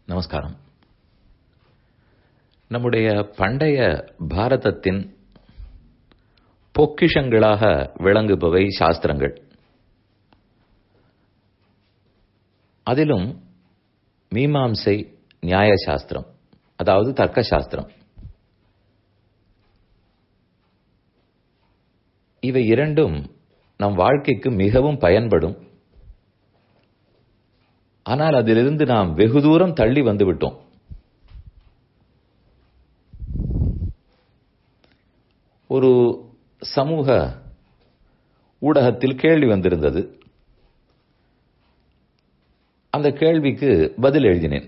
நமஸ்காரம் நம்முடைய பண்டைய பாரதத்தின் பொக்கிஷங்களாக விளங்குபவை சாஸ்திரங்கள் அதிலும் மீமாம்சை நியாய சாஸ்திரம் அதாவது தர்க்க சாஸ்திரம் இவை இரண்டும் நம் வாழ்க்கைக்கு மிகவும் பயன்படும் ஆனால் அதிலிருந்து நாம் வெகு தூரம் தள்ளி வந்துவிட்டோம் ஒரு சமூக ஊடகத்தில் கேள்வி வந்திருந்தது அந்த கேள்விக்கு பதில் எழுதினேன்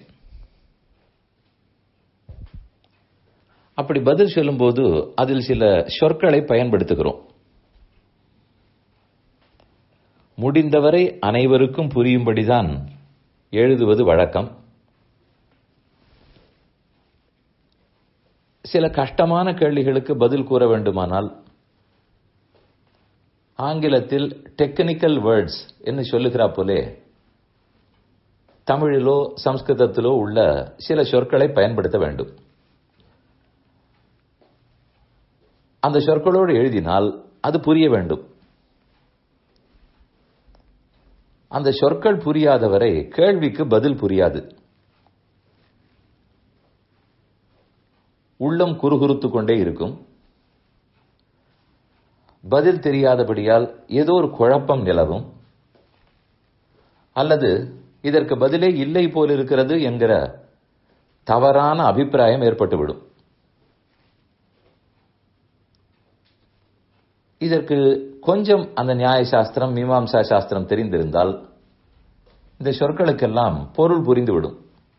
அப்படி பதில் சொல்லும்போது அதில் சில சொற்களை பயன்படுத்துகிறோம் முடிந்தவரை அனைவருக்கும் புரியும்படிதான் எழுதுவது வழக்கம் சில கஷ்டமான கேள்விகளுக்கு பதில் கூற வேண்டுமானால் ஆங்கிலத்தில் டெக்னிக்கல் வேர்ட்ஸ் என்று சொல்லுகிறா போலே தமிழிலோ சம்ஸ்கிருதத்திலோ உள்ள சில சொற்களை பயன்படுத்த வேண்டும் அந்த சொற்களோடு எழுதினால் அது புரிய வேண்டும் அந்த சொற்கள் புரியாதவரை கேள்விக்கு பதில் புரியாது உள்ளம் குறுகுறுத்து கொண்டே இருக்கும் பதில் தெரியாதபடியால் ஏதோ ஒரு குழப்பம் நிலவும் அல்லது இதற்கு பதிலே இல்லை போல் இருக்கிறது என்கிற தவறான அபிப்பிராயம் ஏற்பட்டுவிடும் இதற்கு கொஞ்சம் அந்த நியாய சாஸ்திரம் மீமாம்சா சாஸ்திரம் தெரிந்திருந்தால் இந்த சொற்களுக்கெல்லாம் பொருள் புரிந்துவிடும்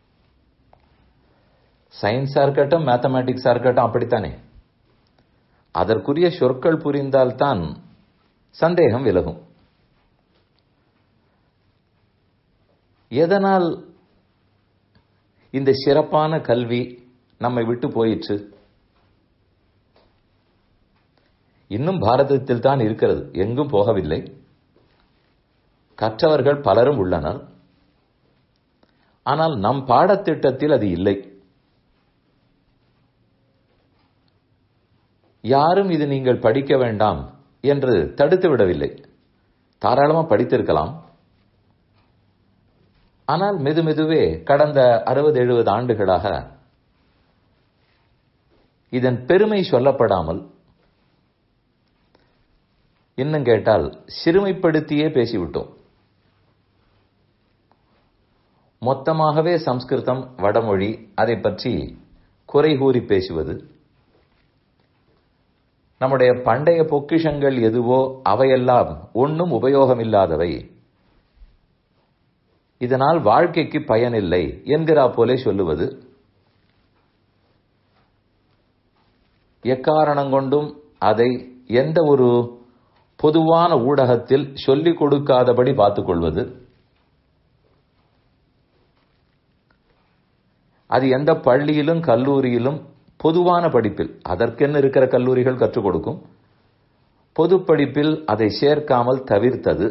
சயின்ஸா இருக்கட்டும் மேத்தமேட்டிக்ஸா இருக்கட்டும் அப்படித்தானே அதற்குரிய சொற்கள் புரிந்தால்தான் சந்தேகம் விலகும் எதனால் இந்த சிறப்பான கல்வி நம்மை விட்டு போயிற்று இன்னும் பாரதத்தில் தான் இருக்கிறது எங்கும் போகவில்லை கற்றவர்கள் பலரும் உள்ளனர் ஆனால் நம் பாடத்திட்டத்தில் அது இல்லை யாரும் இது நீங்கள் படிக்க வேண்டாம் என்று தடுத்து விடவில்லை தாராளமாக படித்திருக்கலாம் ஆனால் மெது மெதுவே கடந்த அறுபது எழுபது ஆண்டுகளாக இதன் பெருமை சொல்லப்படாமல் இன்னும் கேட்டால் சிறுமைப்படுத்தியே பேசிவிட்டோம் மொத்தமாகவே சம்ஸ்கிருதம் வடமொழி அதை பற்றி குறை கூறி பேசுவது நம்முடைய பண்டைய பொக்கிஷங்கள் எதுவோ அவையெல்லாம் ஒன்றும் உபயோகமில்லாதவை இதனால் வாழ்க்கைக்கு பயனில்லை என்கிறா போலே சொல்லுவது எக்காரணம் கொண்டும் அதை எந்த ஒரு பொதுவான ஊடகத்தில் சொல்லிக் கொடுக்காதபடி பார்த்துக் கொள்வது அது எந்த பள்ளியிலும் கல்லூரியிலும் பொதுவான படிப்பில் அதற்கென்னு இருக்கிற கல்லூரிகள் கற்றுக் கொடுக்கும் பொது படிப்பில் அதை சேர்க்காமல் தவிர்த்தது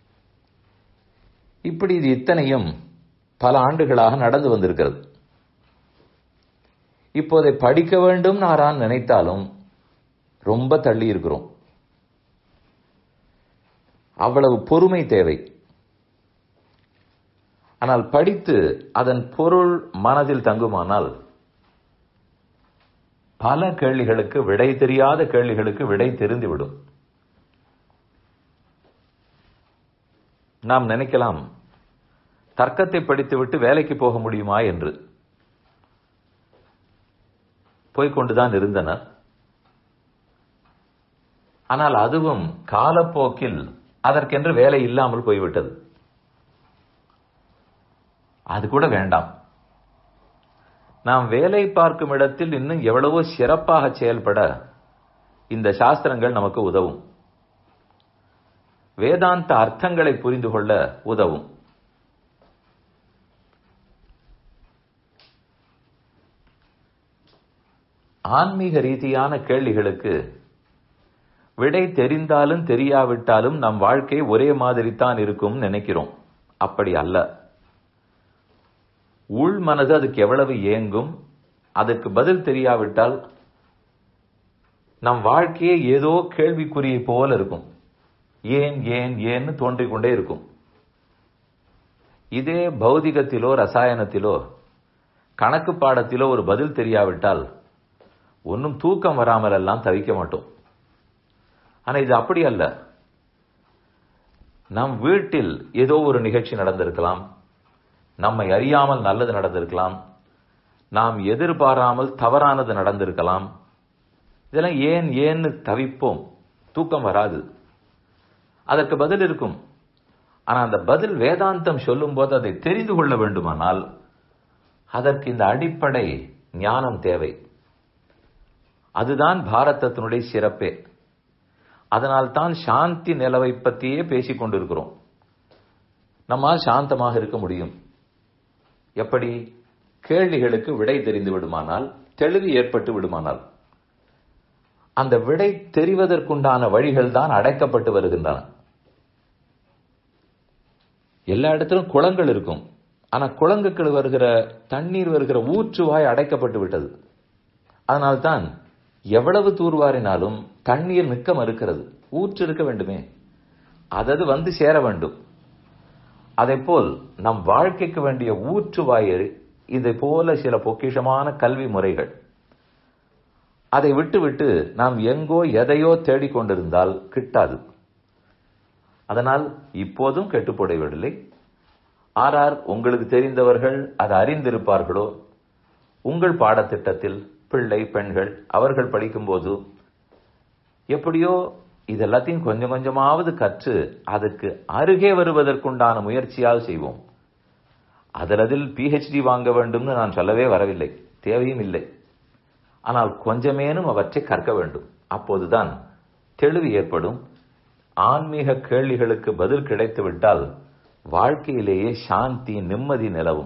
இப்படி இது இத்தனையும் பல ஆண்டுகளாக நடந்து வந்திருக்கிறது இப்போதை படிக்க வேண்டும் நான் நினைத்தாலும் ரொம்ப தள்ளி இருக்கிறோம் அவ்வளவு பொறுமை தேவை ஆனால் படித்து அதன் பொருள் மனதில் தங்குமானால் பல கேள்விகளுக்கு விடை தெரியாத கேள்விகளுக்கு விடை தெரிந்துவிடும் நாம் நினைக்கலாம் தர்க்கத்தை படித்துவிட்டு வேலைக்கு போக முடியுமா என்று போய்கொண்டுதான் இருந்தனர் ஆனால் அதுவும் காலப்போக்கில் அதற்கென்று வேலை இல்லாமல் போய்விட்டது அது கூட வேண்டாம் நாம் வேலை பார்க்கும் இடத்தில் இன்னும் எவ்வளவோ சிறப்பாக செயல்பட இந்த சாஸ்திரங்கள் நமக்கு உதவும் வேதாந்த அர்த்தங்களை புரிந்து கொள்ள உதவும் ஆன்மீக ரீதியான கேள்விகளுக்கு விடை தெரிந்தாலும் தெரியாவிட்டாலும் நம் வாழ்க்கை ஒரே மாதிரி தான் இருக்கும் நினைக்கிறோம் அப்படி அல்ல உள் மனது அதுக்கு எவ்வளவு ஏங்கும் அதுக்கு பதில் தெரியாவிட்டால் நம் வாழ்க்கையே ஏதோ கேள்விக்குறியை போல இருக்கும் ஏன் ஏன் ஏன்னு தோன்றிக் கொண்டே இருக்கும் இதே பௌதிகத்திலோ ரசாயனத்திலோ கணக்கு பாடத்திலோ ஒரு பதில் தெரியாவிட்டால் ஒன்னும் தூக்கம் வராமல் எல்லாம் தவிக்க மாட்டோம் ஆனா இது அப்படி அல்ல நம் வீட்டில் ஏதோ ஒரு நிகழ்ச்சி நடந்திருக்கலாம் நம்மை அறியாமல் நல்லது நடந்திருக்கலாம் நாம் எதிர்பாராமல் தவறானது நடந்திருக்கலாம் இதெல்லாம் ஏன் ஏன்னு தவிப்போம் தூக்கம் வராது அதற்கு பதில் இருக்கும் ஆனா அந்த பதில் வேதாந்தம் சொல்லும் போது அதை தெரிந்து கொள்ள வேண்டுமானால் அதற்கு இந்த அடிப்படை ஞானம் தேவை அதுதான் பாரதத்தினுடைய சிறப்பே அதனால் தான் சாந்தி நிலவை பற்றியே பேசிக் கொண்டிருக்கிறோம் நம்மால் சாந்தமாக இருக்க முடியும் எப்படி கேள்விகளுக்கு விடை தெரிந்து விடுமானால் தெளிவு ஏற்பட்டு விடுமானால் அந்த விடை தெரிவதற்குண்டான வழிகள் தான் அடைக்கப்பட்டு வருகின்றன எல்லா இடத்திலும் குளங்கள் இருக்கும் ஆனா குளங்குக்கு வருகிற தண்ணீர் வருகிற ஊற்றுவாய் அடைக்கப்பட்டு விட்டது அதனால்தான் எவ்வளவு தூர்வாரினாலும் தண்ணீர் நிற்க மறுக்கிறது ஊற்று இருக்க வேண்டுமே அதது வந்து சேர வேண்டும் அதை போல் நம் வாழ்க்கைக்கு வேண்டிய ஊற்றுவாயை இதை போல சில பொக்கிஷமான கல்வி முறைகள் அதை விட்டுவிட்டு நாம் எங்கோ எதையோ தேடிக்கொண்டிருந்தால் கிட்டாது அதனால் இப்போதும் கெட்டுப்போடவில்லை ஆறார் உங்களுக்கு தெரிந்தவர்கள் அதை அறிந்திருப்பார்களோ உங்கள் பாடத்திட்டத்தில் பிள்ளை பெண்கள் அவர்கள் படிக்கும்போது எப்படியோ இதெல்லாத்தையும் கொஞ்சம் கொஞ்சமாவது கற்று அதுக்கு அருகே வருவதற்குண்டான முயற்சியால் செய்வோம் அதில் அதில் பிஹெச்டி வாங்க வேண்டும்னு நான் சொல்லவே வரவில்லை தேவையும் இல்லை ஆனால் கொஞ்சமேனும் அவற்றை கற்க வேண்டும் அப்போதுதான் தெளிவு ஏற்படும் ஆன்மீக கேள்விகளுக்கு பதில் கிடைத்துவிட்டால் வாழ்க்கையிலேயே சாந்தி நிம்மதி நிலவும்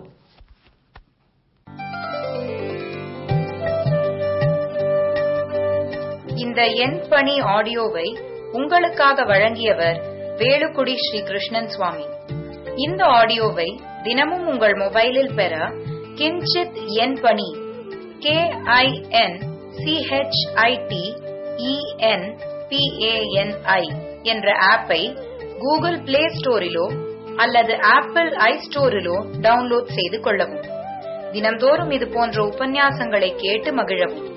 இந்த எண் பணி ஆடியோவை உங்களுக்காக வழங்கியவர் வேலுக்குடி ஸ்ரீ கிருஷ்ணன் சுவாமி இந்த ஆடியோவை தினமும் உங்கள் மொபைலில் பெற கிஞ்சித் எண் பணி கே ஐ என் சிஹெச்ஐடி இஎன் பிஏஎன்ஐ என்ற ஆப்பை கூகுள் பிளே ஸ்டோரிலோ அல்லது ஆப்பிள் ஐ ஸ்டோரிலோ டவுன்லோட் செய்து கொள்ளவும் தினம்தோறும் இது போன்ற உபன்யாசங்களை கேட்டு மகிழவும்